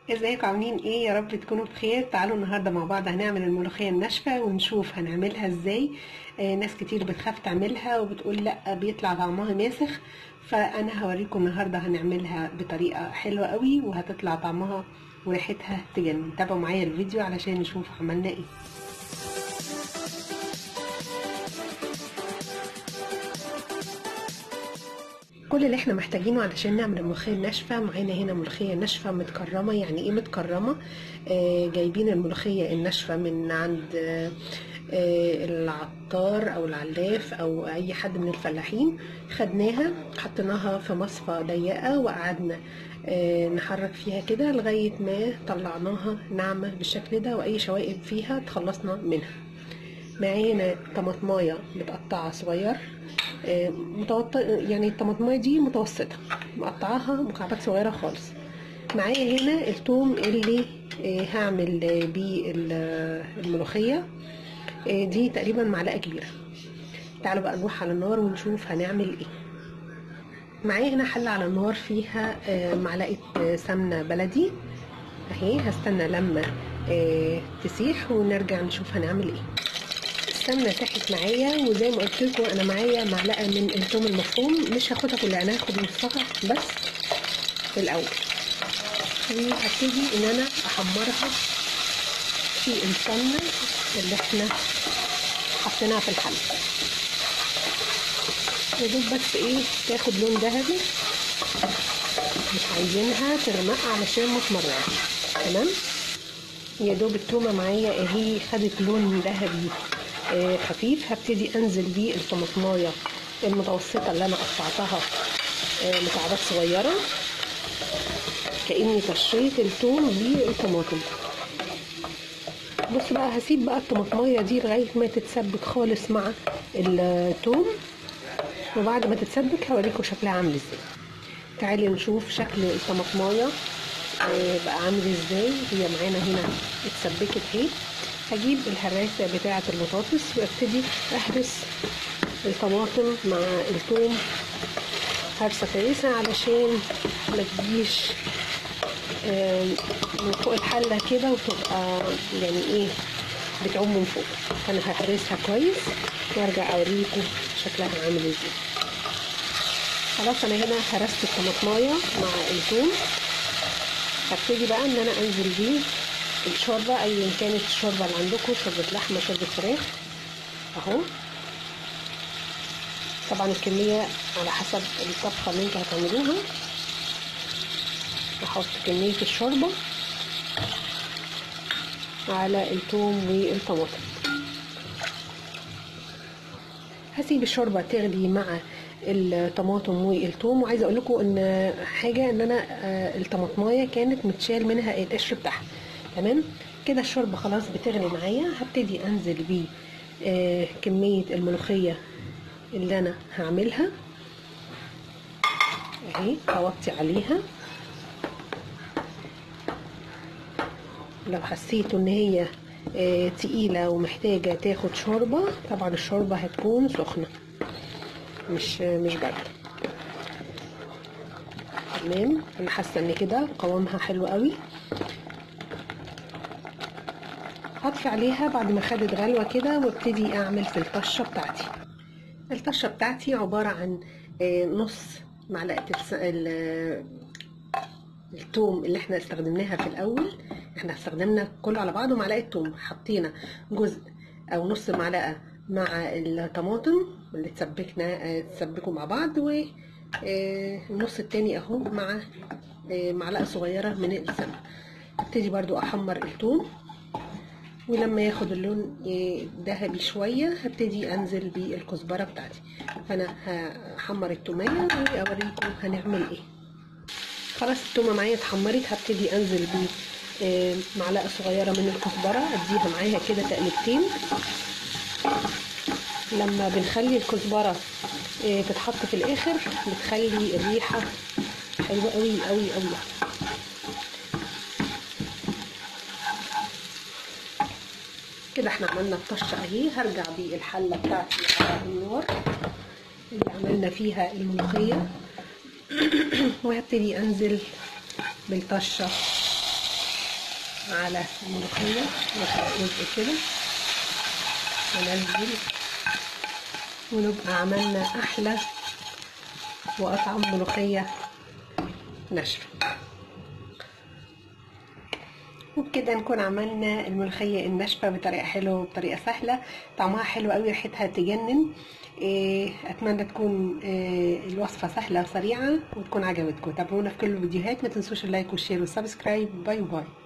ازيكم عاملين ايه يا رب تكونوا بخير تعالوا النهارده مع بعض هنعمل الملوخيه الناشفه ونشوف هنعملها ازاي آه ناس كتير بتخاف تعملها وبتقول لا بيطلع طعمها ماسخ فانا هوريكم النهارده هنعملها بطريقه حلوه قوي وهتطلع طعمها وريحتها تجنن تابعوا معايا الفيديو علشان نشوف عملنا ايه كل اللي احنا محتاجينه علشان نعمل الملوخيه الناشفه معانا هنا ملوخيه ناشفه متكرمه يعني ايه متكرمه آه جايبين الملوخيه الناشفه من عند آه آه العطار او العلاف او اي حد من الفلاحين خدناها حطيناها في مصفى ضيقه وقعدنا آه نحرك فيها كده لغايه ما طلعناها ناعمه بالشكل ده واي شوائب فيها تخلصنا منها معانا طماطمايه متقطعه صغير متوط... يعني الطماطمايه دي متوسطه مقطعاها مكعبات صغيره خالص معايا هنا الثوم اللي هعمل بيه الملوخيه دي تقريبا معلقه كبيره تعالوا بقى نروح على النار ونشوف هنعمل ايه معايا هنا حله على النار فيها معلقه سمنه بلدي اهي هستنى لما تسيح ونرجع نشوف هنعمل ايه السمنه ساحت معايا وزي ما قلت لكم انا معايا معلقه من الثوم المفروم مش هاخدها كلها انا هاخد نصها بس في الاول وهبتدي ان انا احمرها في السمنه اللي احنا حطيناها في الحله يا دوب بس ايه تاخد لون ذهبي مش عايزينها تغمق علشان ما تمررش تمام يا دوب التومه معايا اهي خدت لون ذهبي آه خفيف هبتدي انزل بيه الطماطمايه المتوسطه اللي انا قطعتها آه مكعبات صغيره كاني طشيت الثوم بالطماطم بص بقى هسيب بقى الطماطمايه دي لغايه ما تتسبك خالص مع الثوم وبعد ما تتسبك هوريكم شكلها عامل ازاي تعالي نشوف شكل الطماطمايه آه بقى عامل ازاي هي معانا هنا اتسبكت اهي هجيب الهراسة بتاعة البطاطس وابتدي اهرس الطماطم مع الثوم هرسة كويسة علشان ما تجيش من فوق الحلة كده وتبقى يعني ايه بتعوم من فوق فانا ههرسها كويس وارجع اوريكم شكلها عامل ازاي خلاص انا هنا هرست الطماطمايه مع الثوم هبتدي بقى ان انا انزل بيه الشوربه ايا كانت الشوربه اللي عندكم شوربه لحمه شوربه فراخ اهو طبعا الكميه على حسب الطبخه اللي انتوا هتعملوها احط كميه الشوربه على الثوم والطماطم هسيب الشوربه تغلي مع الطماطم والثوم وعايزه اقول لكم ان حاجه ان انا الطماطمايه كانت متشال منها القشر بتاعها تمام كده الشوربه خلاص بتغلي معايا هبتدي انزل بيه آه كميه الملوخيه اللي انا هعملها اهي هوطي عليها لو حسيتوا ان هي آه تقيله ومحتاجه تاخد شوربه طبعا الشوربه هتكون سخنه مش مش بارده تمام انا حاسه ان كده قوامها حلو قوي هطفي عليها بعد ما خدت غلوه كده وابتدي اعمل في الطشه بتاعتي الطشه بتاعتي عباره عن نص معلقه الثوم اللي احنا استخدمناها في الاول احنا استخدمنا كله على بعضه معلقه ثوم حطينا جزء او نص معلقه مع الطماطم اللي تسبكنا تسبكوا مع بعض والنص التاني اهو مع معلقه صغيره من السمنه ابتدي برضو احمر الثوم ولما ياخد اللون ذهبي شويه هبتدي انزل بالكزبره بتاعتي فانا هحمر التوميه واوريكم هنعمل ايه خلاص التومه معايا اتحمرت هبتدي انزل ب معلقه صغيره من الكزبره اديها معاها كده تقلبتين لما بنخلي الكزبره تتحط في الاخر بتخلي الريحه حلوه قوي قوي قوي كده احنا عملنا الطشه اهي هرجع بيه الحله بتاعتي على النار اللي عملنا فيها الملوخيه وهبتدي انزل بالطشه على الملوخية ناخد جزء كده وننزل ونبقى عملنا أحلى وأطعم ملوخية ناشفة وبكده نكون عملنا الملوخية الناشفة بطريقة حلوة وبطريقة سهلة طعمها حلو قوي ريحتها تجنن إيه، اتمنى تكون إيه، الوصفة سهلة وسريعة وتكون عجبتكم تابعونا في كل الفيديوهات ما تنسوش اللايك والشير والسبسكرايب باي باي